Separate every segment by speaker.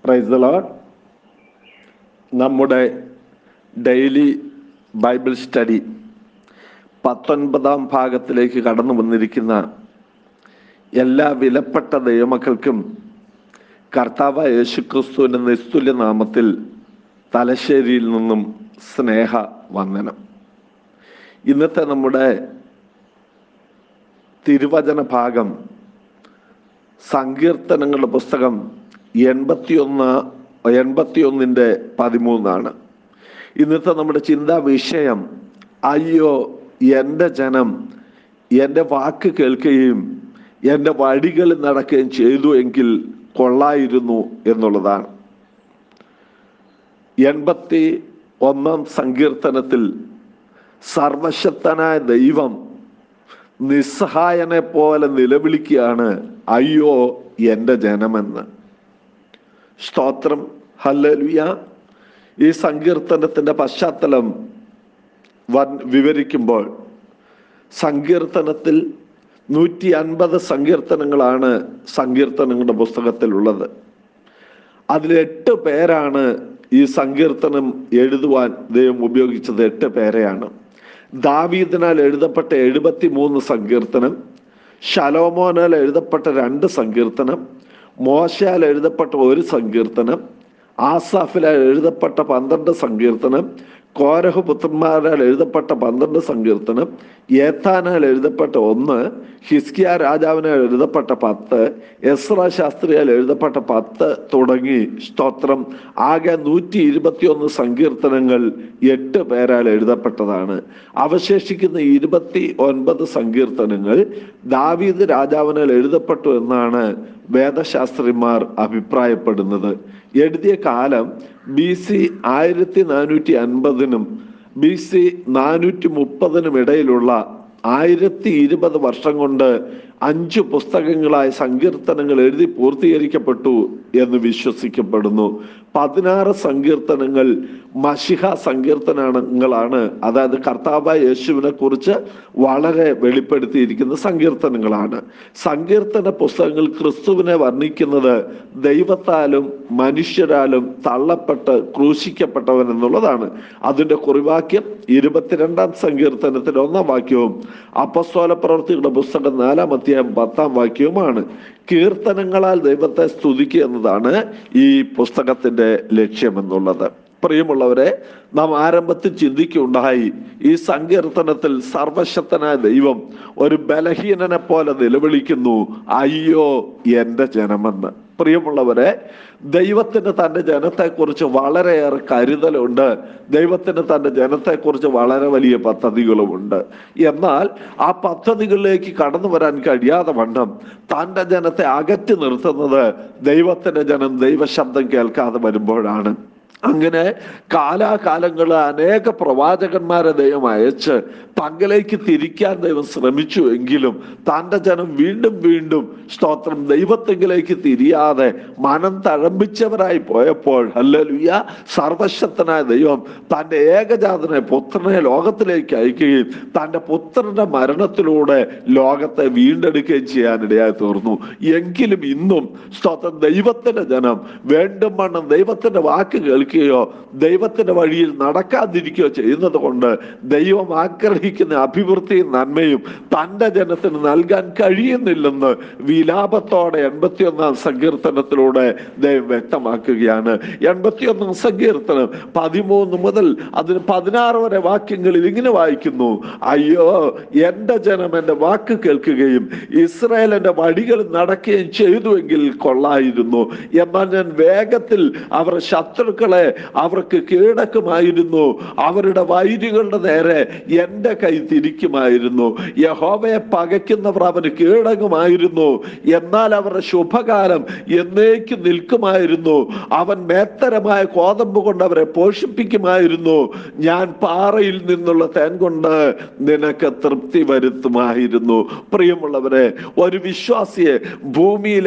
Speaker 1: price lord നമ്മുടെ daily bible study പത്തൊൻപതാം ഭാഗത്തിലേക്ക് കടന്നു വന്നിരിക്കുന്ന എല്ലാ വിലപ്പെട്ട ദൈവമക്കൾക്കും കർത്താവ് യേശുക്രിസ്തുവിൻ്റെ നിസ്തുല്യ നാമത്തിൽ തലശ്ശേരിയിൽ നിന്നും സ്നേഹ വന്ദനം ഇന്നത്തെ നമ്മുടെ തിരുവചന ഭാഗം സങ്കീർത്തനങ്ങളുടെ പുസ്തകം എൺപത്തിയൊന്ന് എൺപത്തിയൊന്നിൻ്റെ പതിമൂന്നാണ് ഇന്നത്തെ നമ്മുടെ ചിന്താ വിഷയം അയ്യോ എൻ്റെ ജനം എൻ്റെ വാക്ക് കേൾക്കുകയും എൻ്റെ വഴികളിൽ നടക്കുകയും ചെയ്തു എങ്കിൽ കൊള്ളായിരുന്നു എന്നുള്ളതാണ് എൺപത്തി ഒന്നാം സങ്കീർത്തനത്തിൽ സർവശക്തനായ ദൈവം നിസ്സഹായനെ പോലെ നിലവിളിക്കുകയാണ് അയ്യോ എൻ്റെ ജനമെന്ന് സ്തോത്രം ഹല്ലലുയ ഈ സങ്കീർത്തനത്തിന്റെ പശ്ചാത്തലം വൻ വിവരിക്കുമ്പോൾ സങ്കീർത്തനത്തിൽ നൂറ്റി അൻപത് സങ്കീർത്തനങ്ങളാണ് സങ്കീർത്തനങ്ങളുടെ പുസ്തകത്തിലുള്ളത് അതിൽ എട്ട് പേരാണ് ഈ സങ്കീർത്തനം എഴുതുവാൻ ദൈവം ഉപയോഗിച്ചത് എട്ട് പേരെയാണ് ദാവീദിനാൽ എഴുതപ്പെട്ട എഴുപത്തി മൂന്ന് സങ്കീർത്തനം ശലോമോനാൽ എഴുതപ്പെട്ട രണ്ട് സങ്കീർത്തനം മോശയാൽ എഴുതപ്പെട്ട ഒരു സങ്കീർത്തനം ആസാഫിലാൽ എഴുതപ്പെട്ട പന്ത്രണ്ട് സങ്കീർത്തനം കോരഹ് പുത്രന്മാരാൽ എഴുതപ്പെട്ട പന്ത്രണ്ട് സങ്കീർത്തനം ഏത്താനാൽ എഴുതപ്പെട്ട ഒന്ന് ഹിസ്കിയ രാജാവിനാൽ എഴുതപ്പെട്ട പത്ത് എസ്ര ശാസ്ത്രിയാൽ എഴുതപ്പെട്ട പത്ത് തുടങ്ങി സ്തോത്രം ആകെ നൂറ്റി ഇരുപത്തിയൊന്ന് സങ്കീർത്തനങ്ങൾ എട്ട് പേരാൽ എഴുതപ്പെട്ടതാണ് അവശേഷിക്കുന്ന ഇരുപത്തി ഒൻപത് സങ്കീർത്തനങ്ങൾ ദാവീദ് രാജാവിനാൽ എഴുതപ്പെട്ടു എന്നാണ് വേദശാസ്ത്രിമാർ അഭിപ്രായപ്പെടുന്നത് എഴുതിയ കാലം ബി സി ആയിരത്തി നാനൂറ്റി അൻപതിനും ബി സി നാനൂറ്റി മുപ്പതിനും ഇടയിലുള്ള ആയിരത്തി ഇരുപത് വർഷം കൊണ്ട് അഞ്ച് പുസ്തകങ്ങളായ സങ്കീർത്തനങ്ങൾ എഴുതി പൂർത്തീകരിക്കപ്പെട്ടു എന്ന് വിശ്വസിക്കപ്പെടുന്നു പതിനാറ് സങ്കീർത്തനങ്ങൾ മഷിഹ സങ്കീർത്തനങ്ങളാണ് അതായത് കർത്താവ് യേശുവിനെ കുറിച്ച് വളരെ വെളിപ്പെടുത്തിയിരിക്കുന്ന സങ്കീർത്തനങ്ങളാണ് സങ്കീർത്തന പുസ്തകങ്ങൾ ക്രിസ്തുവിനെ വർണ്ണിക്കുന്നത് ദൈവത്താലും മനുഷ്യരാലും തള്ളപ്പെട്ട് ക്രൂശിക്കപ്പെട്ടവൻ എന്നുള്ളതാണ് അതിന്റെ കുറിവാക്യം ഇരുപത്തിരണ്ടാം സങ്കീർത്തനത്തിൽ ഒന്നാം വാക്യവും അപ്പസ്തോല പ്രവർത്തികളുടെ പുസ്തകം നാലാം അധ്യായം പത്താം വാക്യവുമാണ് കീർത്തനങ്ങളാൽ ദൈവത്തെ സ്തുതിക്കുക എന്നതാണ് ഈ പുസ്തകത്തിന്റെ ലക്ഷ്യമെന്നുള്ളത് പ്രിയമുള്ളവരെ നാം ആരംഭത്തിൽ ചിന്തിക്കുണ്ടായി ഈ സങ്കീർത്തനത്തിൽ സർവശക്തനായ ദൈവം ഒരു ബലഹീനനെ പോലെ നിലവിളിക്കുന്നു അയ്യോ എൻ്റെ ജനമെന്ന് പ്രിയമുള്ളവരെ ദൈവത്തിന് തൻ്റെ ജനത്തെക്കുറിച്ച് വളരെയേറെ കരുതലുണ്ട് ദൈവത്തിന് തൻ്റെ ജനത്തെക്കുറിച്ച് വളരെ വലിയ പദ്ധതികളുമുണ്ട് എന്നാൽ ആ പദ്ധതികളിലേക്ക് കടന്നു വരാൻ കഴിയാതെ വണ്ണം തൻ്റെ ജനത്തെ അകറ്റി നിർത്തുന്നത് ദൈവത്തിൻ്റെ ജനം ദൈവശബ്ദം കേൾക്കാതെ വരുമ്പോഴാണ് അങ്ങനെ കാലാകാലങ്ങളിൽ അനേക പ്രവാചകന്മാരെ ദൈവം അയച്ച് തങ്കിലേക്ക് തിരിക്കാൻ ദൈവം ശ്രമിച്ചു എങ്കിലും തൻ്റെ ജനം വീണ്ടും വീണ്ടും സ്തോത്രം ദൈവത്തെങ്കിലേക്ക് തിരിയാതെ മനം തഴമ്പിച്ചവരായി പോയപ്പോൾ അല്ലലുയ സർവശക്തനായ ദൈവം തൻ്റെ ഏകജാതനെ പുത്രനെ ലോകത്തിലേക്ക് അയക്കുകയും തൻ്റെ പുത്രന്റെ മരണത്തിലൂടെ ലോകത്തെ വീണ്ടെടുക്കുകയും ചെയ്യാനിടയായി തീർന്നു എങ്കിലും ഇന്നും സ്തോത്രം ദൈവത്തിന്റെ ജനം വേണ്ടും വണ്ണം ദൈവത്തിന്റെ വാക്ക് കേൾക്കുകയോ ദൈവത്തിന്റെ വഴിയിൽ നടക്കാതിരിക്കുകയോ ചെയ്യുന്നത് കൊണ്ട് ദൈവം ആഗ്രഹിക്കുന്ന അഭിവൃദ്ധിയും നന്മയും തൻ്റെ ജനത്തിന് നൽകാൻ കഴിയുന്നില്ലെന്ന് വിലാപത്തോടെ എൺപത്തിയൊന്നാം സങ്കീർത്തനത്തിലൂടെ ദൈവം വ്യക്തമാക്കുകയാണ് എൺപത്തിയൊന്നാം സങ്കീർത്തനം പതിമൂന്ന് മുതൽ അതിന് പതിനാറ് വരെ വാക്യങ്ങളിൽ ഇങ്ങനെ വായിക്കുന്നു അയ്യോ എൻ്റെ ജനം എൻ്റെ വാക്ക് കേൾക്കുകയും ഇസ്രായേൽ എൻ്റെ വഴികൾ നടക്കുകയും ചെയ്തുവെങ്കിൽ കൊള്ളായിരുന്നു എന്നാൽ ഞാൻ വേഗത്തിൽ അവർ ശത്രുക്കളെ അവർക്ക് കീഴടക്കുമായിരുന്നു അവരുടെ വൈരികളുടെ നേരെ എൻ്റെ കൈ തിരിക്കുമായിരുന്നു യഹോവയെ പകയ്ക്കുന്നവർ അവന് കീഴടങ്ങുമായിരുന്നു എന്നാൽ അവരുടെ ശുഭകാലം എന്നേക്ക് നിൽക്കുമായിരുന്നു അവൻ മേത്തരമായ കോതമ്പ് കൊണ്ട് അവരെ പോഷിപ്പിക്കുമായിരുന്നു ഞാൻ പാറയിൽ നിന്നുള്ള തേൻ കൊണ്ട് നിനക്ക് തൃപ്തി വരുത്തുമായിരുന്നു പ്രിയമുള്ളവരെ ഒരു വിശ്വാസിയെ ഭൂമിയിൽ ഏറ്റവും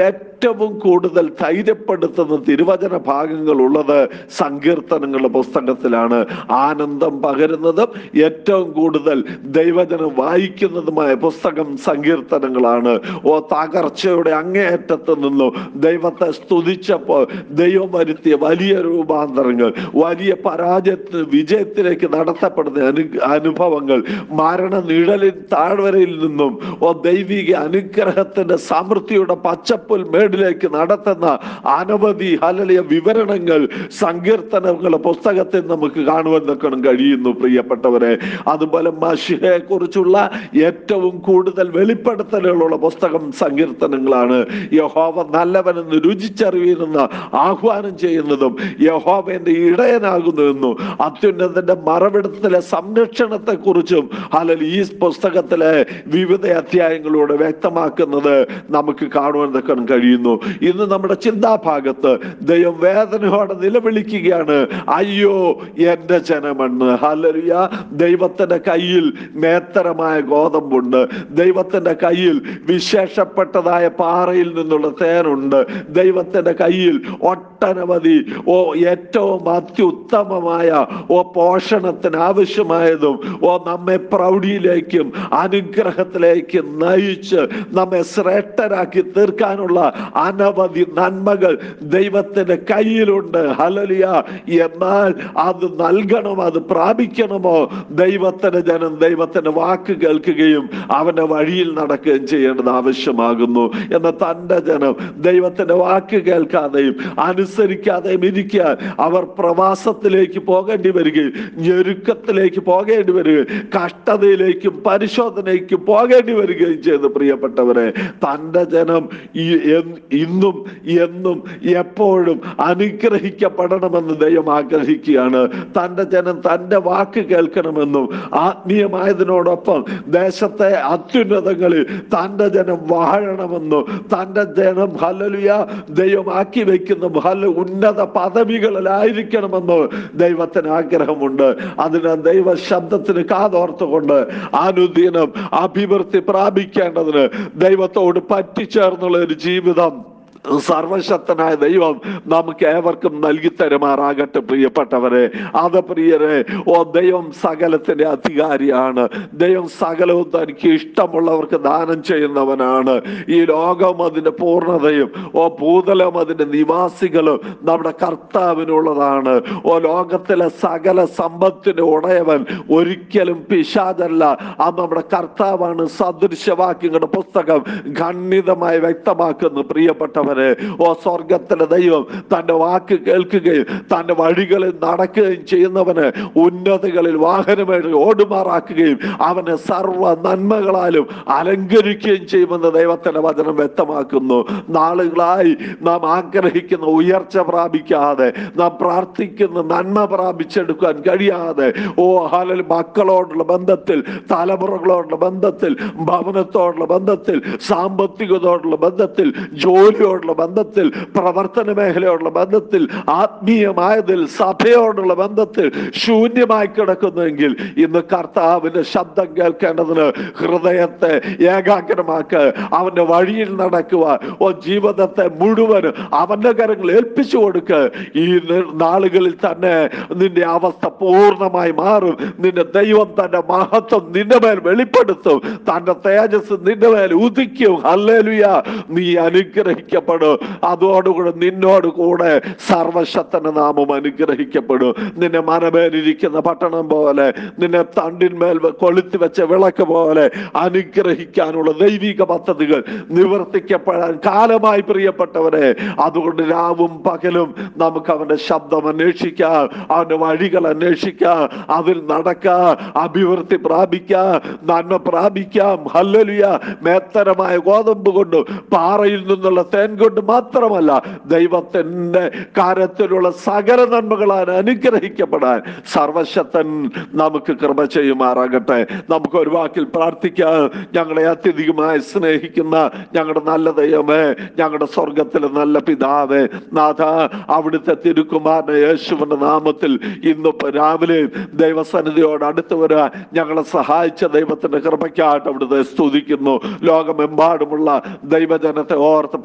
Speaker 1: ഏറ്റവും കൂടുതൽ ധൈര്യപ്പെടുത്തുന്ന തിരുവചന ഭാഗങ്ങൾ ഉള്ളത് സങ്കീർത്തനങ്ങളുടെ പുസ്തകത്തിലാണ് ആനന്ദം പകരുന്നതും ഏറ്റവും കൂടുതൽ ദൈവജനം വായിക്കുന്നതുമായ പുസ്തകം സങ്കീർത്തനങ്ങളാണ് ഓ തകർച്ചയുടെ അങ്ങേയറ്റത്ത് നിന്നു ദൈവത്തെ സ്തുതിച്ചപ്പോൾ ദൈവം വരുത്തിയ വലിയ രൂപാന്തരങ്ങൾ വലിയ പരാജയത്തിന് വിജയത്തിലേക്ക് നടത്തപ്പെടുന്ന അനു അനുഭവങ്ങൾ മരണ നിഴലിൻ താഴ്വരയിൽ നിന്നും ഓ ദൈവിക അനുഗ്രഹത്തിന്റെ സമൃദ്ധിയുടെ പച്ചപ്പുൽ മേടിലേക്ക് നടത്തുന്ന അനവധി ഹലലിയ വിവരണങ്ങൾ സങ്കീർത്തനങ്ങളുടെ പുസ്തകത്തിൽ നമുക്ക് കാണുവാൻ നിൽക്കണം കഴിയുന്നു പ്രിയപ്പെട്ടവരെ അതുപോലെ മഷിഹയെ കുറിച്ചുള്ള ഏറ്റവും കൂടുതൽ വെളിപ്പെടുത്തലുകളുള്ള പുസ്തകം സങ്കീർത്തനങ്ങളാണ് യഹോവ നല്ലവനെന്ന് രുചിച്ചറിയുന്ന ആഹ്വാനം ചെയ്യുന്നതും യഹോവന്റെ ഇടയനാകുന്നതെന്നും അത്യുന്നതന്റെ മറവിടത്തിലെ സംരക്ഷണത്തെ കുറിച്ചും അല്ലെങ്കിൽ ഈ പുസ്തകത്തിലെ വിവിധ അധ്യായങ്ങളിലൂടെ വ്യക്തമാക്കുന്നത് നമുക്ക് കാണുവാൻ നിൽക്കാൻ കഴിയുന്നു ഇന്ന് നമ്മുടെ ചിന്താഭാഗത്ത് ദൈവം വേദനയോടെ നിലവിളിക്കുകയാണ് അയ്യോ എന്റെ ജനമെന്ന് ഹലരിയ ദൈവത്തിന്റെ കയ്യിൽ മേത്തരമായ ഗോതമ്പുണ്ട് ദൈവത്തിന്റെ കയ്യിൽ വിശേഷപ്പെട്ടതായ പാറയിൽ നിന്നുള്ള തേനുണ്ട് ദൈവത്തിന്റെ കയ്യിൽ ഒട്ടനവധി ഓ ഏറ്റവും അത്യുത്തമമായ ഓ പോഷണത്തിന് ആവശ്യമായതും ഓ നമ്മെ പ്രൗഢിയിലേക്കും അനുഗ്രഹത്തിലേക്കും നയിച്ച് നമ്മെ ശ്രേഷ്ഠരാക്കി തീർക്കാനുള്ള അനവധി നന്മകൾ ദൈവത്തിന്റെ കയ്യിലുണ്ട് ഹലലിയ എന്നാൽ അത് നൽകണം അത് പ്രാപിക്കണമോ ദൈവത്തിന്റെ ജനം ദൈവത്തിന്റെ വാക്ക് കേൾക്കുകയും അവന്റെ വഴിയിൽ നടക്കുകയും ചെയ്യേണ്ടത് ആവശ്യമാകുന്നു എന്നാൽ തന്റെ ജനം ദൈവത്തിന്റെ വാക്ക് കേൾക്കാതെയും അനുസരിക്കാതെയും ഇരിക്കാൻ അവർ പ്രവാസത്തിലേക്ക് പോകേണ്ടി വരികയും ഞെരുക്കത്തിലേക്ക് പോകേണ്ടി വരികയും കഷ്ടതയിലേക്കും പരിശോധനയ്ക്കും പോകേണ്ടി വരികയും ചെയ്തു പ്രിയപ്പെട്ടവരെ തന്റെ ജനം ഈ എൻ- ഇന്നും എന്നും എപ്പോഴും അനുഗ്രഹിക്കപ്പെടണമെന്ന് ദൈവം ആഗ്രഹിക്കുകയാണ് തന്റെ ജനം തന്റെ വാക്ക് കേൾക്കണമെന്നും ആത്മീയമായതിനോടൊപ്പം ദേശത്തെ അത്യുന്നതങ്ങളിൽ തന്റെ ജനം വാഴണമെന്നും തന്റെ ജനം ഹലലുയ ദൈവം ആക്കി വെക്കുന്ന ഹല ഉന്നത പദവികളിലായിരിക്കണമെന്ന് ദൈവത്തിന് ആഗ്രഹമുണ്ട് അതിന് ദൈവ ശബ്ദത്തിന് കാതോർത്തുകൊണ്ട് അനുദിനം അഭിവൃദ്ധി പ്രാപിക്കേണ്ടതിന് ദൈവത്തോട് പറ്റിച്ചേർന്നുള്ള ഒരു ജീവിതം സർവശക്തനായ ദൈവം നമുക്ക് ഏവർക്കും നൽകി തരുമാറാകട്ടെ പ്രിയപ്പെട്ടവരെ അത് പ്രിയരെ ഓ ദൈവം സകലത്തിന്റെ അധികാരിയാണ് ദൈവം സകലവും തനിക്ക് ഇഷ്ടമുള്ളവർക്ക് ദാനം ചെയ്യുന്നവനാണ് ഈ ലോകം അതിന്റെ പൂർണ്ണതയും ഓ ഭൂതലം അതിന്റെ നിവാസികളും നമ്മുടെ കർത്താവിനുള്ളതാണ് ഓ ലോകത്തിലെ സകല സമ്പത്തിന്റെ ഉടയവൻ ഒരിക്കലും പിശാചല്ല അത് നമ്മുടെ കർത്താവാണ് സദൃശവാക്യങ്ങളുടെ പുസ്തകം ഖണ്ഡിതമായി വ്യക്തമാക്കുന്നു പ്രിയപ്പെട്ടവരെ ഓ സ്വർഗത്തിലെ ദൈവം തന്റെ വാക്ക് കേൾക്കുകയും തന്റെ വഴികളിൽ നടക്കുകയും ചെയ്യുന്നവന് ഉന്നതികളിൽ വാഹനമേറി ഓടുമാറാക്കുകയും അവനെ സർവ നന്മകളാലും അലങ്കരിക്കുകയും ചെയ്യുമെന്ന് ദൈവത്തിന്റെ വചനം വ്യക്തമാക്കുന്നു നാളുകളായി നാം ആഗ്രഹിക്കുന്ന ഉയർച്ച പ്രാപിക്കാതെ നാം പ്രാർത്ഥിക്കുന്ന നന്മ പ്രാപിച്ചെടുക്കാൻ കഴിയാതെ ഓ ഹാലൽ മക്കളോടുള്ള ബന്ധത്തിൽ തലമുറകളോടുള്ള ബന്ധത്തിൽ ഭവനത്തോടുള്ള ബന്ധത്തിൽ സാമ്പത്തികതയോടുള്ള ബന്ധത്തിൽ ജോലിയോടുള്ള ബന്ധത്തിൽ പ്രവർത്തന മേഖലയോടുള്ള ബന്ധത്തിൽ ആത്മീയമായതിൽ സഭയോടുള്ള ബന്ധത്തിൽ ശൂന്യമായി കിടക്കുന്നുവെങ്കിൽ ഇന്ന് കർത്താവിന്റെ ശബ്ദം കേൾക്കേണ്ടതിന് ഹൃദയത്തെ ഏകാഗ്രമാക്ക് അവന്റെ വഴിയിൽ നടക്കുക ഓ ജീവിതത്തെ മുഴുവൻ അവന്റെ കരങ്ങൾ ഏൽപ്പിച്ചു കൊടുക്ക് ഈ ന- നാളുകളിൽ തന്നെ നിന്റെ അവസ്ഥ പൂർണ്ണമായി മാറും നിന്റെ ദൈവം തന്റെ മഹത്വം നിന്റെ മേൽ വെളിപ്പെടുത്തും തന്റെ തേജസ് നിന്റെ മേൽ ഉദിക്കും ഹല്ലേലൂയ നീ അനുഗ്രഹിക്കപ്പെടും അതോടുകൂടെ നിന്നോട് കൂടെ സർവശക്തന നാമം അനുഗ്രഹിക്കപ്പെടും നിന്നെ മനമേലിരിക്കുന്ന പട്ടണം പോലെ നിന്നെ തണ്ടിന്മേൽ വെ- കൊളുത്തി വെച്ച വിളക്ക് പോലെ അനുഗ്രഹിക്കാനുള്ള ദൈവിക പദ്ധതികൾ നിവർത്തിക്കപ്പെടാൻ കാലമായി പ്രിയപ്പെട്ടവരെ അതുകൊണ്ട് രാവും പകലും നമുക്ക് അവന്റെ ശബ്ദം അന്വേഷിക്കാം അവന്റെ വഴികൾ അന്വേഷിക്കാം അതിൽ നടക്കാം അഭിവൃദ്ധി പ്രാപിക്കാം നന്മ പ്രാപിക്കാം ഹല്ലലിയ മേത്തരമായ ഗോതമ്പ് കൊണ്ട് പാറയിൽ നിന്നുള്ള തേൻ കൊണ്ട് മാത്രമല്ല ദൈവത്തിന്റെ കാര്യത്തിലുള്ള സകല നന്മകളാൽ അനുഗ്രഹിക്കപ്പെടാൻ സർവശക്തൻ നമുക്ക് കൃപ ചെയ്യുമാറാകട്ടെ നമുക്ക് ഒരു വാക്കിൽ പ്രാർത്ഥിക്കാം ഞങ്ങളെ അത്യധികമായി സ്നേഹിക്കുന്ന ഞങ്ങളുടെ നല്ല ദൈവമേ ഞങ്ങളുടെ സ്വർഗത്തിലെ നല്ല പിതാവേ നാഥ അവിടുത്തെ തിരുക്കുമാരനെ യേശുവിന്റെ നാമത്തിൽ ഇന്ന് രാവിലെ ദൈവസന്നിധിയോട് അടുത്ത് വരാൻ ഞങ്ങളെ സഹായിച്ച ദൈവത്തിന്റെ കൃപയ്ക്കായിട്ട് അവിടുത്തെ സ്തുതിക്കുന്നു ലോകമെമ്പാടുമുള്ള ദൈവജനത്തെ ഓർത്ത് പ്രാർത്ഥിക്കുന്നു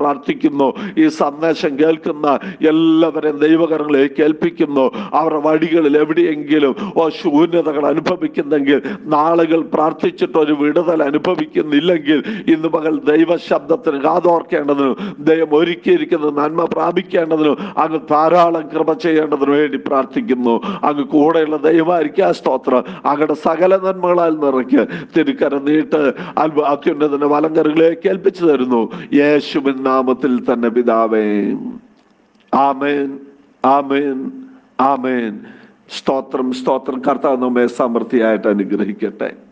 Speaker 1: പ്രാർത്ഥിക്കുന്നു ഈ സന്ദേശം കേൾക്കുന്ന എല്ലാവരെയും ദൈവകരങ്ങളിലേക്ക് ഏൽപ്പിക്കുന്നു അവരുടെ വഴികളിൽ എവിടെയെങ്കിലും ഓ ശൂന്യതകൾ അനുഭവിക്കുന്നെങ്കിൽ നാളുകൾ പ്രാർത്ഥിച്ചിട്ട് ഒരു വിടുതൽ അനുഭവിക്കുന്നില്ലെങ്കിൽ ഇന്ന് പകൽ ദൈവശബ്ദത്തിന് കാതോർക്കേണ്ടതിനും ദൈവം ഒരുക്കിയിരിക്കുന്ന നന്മ പ്രാപിക്കേണ്ടതിനും അങ്ങ് ധാരാളം കൃപ ചെയ്യേണ്ടതിനു വേണ്ടി പ്രാർത്ഥിക്കുന്നു അങ്ങ് കൂടെയുള്ള ദൈവമായിരിക്കും സ്തോത്രം അങ്ങയുടെ സകല നന്മകളാൽ നിറയ്ക്ക് തിരുക്കര നീട്ട് അത്ഭു അത്യുന്നതിന്റെ വലങ്കറുകളിലേക്ക് ഏൽപ്പിച്ചു തരുന്നു യേശുവിൻ നാമത്തിൽ തന്നെ പിതാവേ ആമേൻ ആമേൻ ആമേൻ സ്തോത്രം സ്തോത്രം കർത്താവ് നമ്മെ സമൃദ്ധിയായിട്ട് അനുഗ്രഹിക്കട്ടെ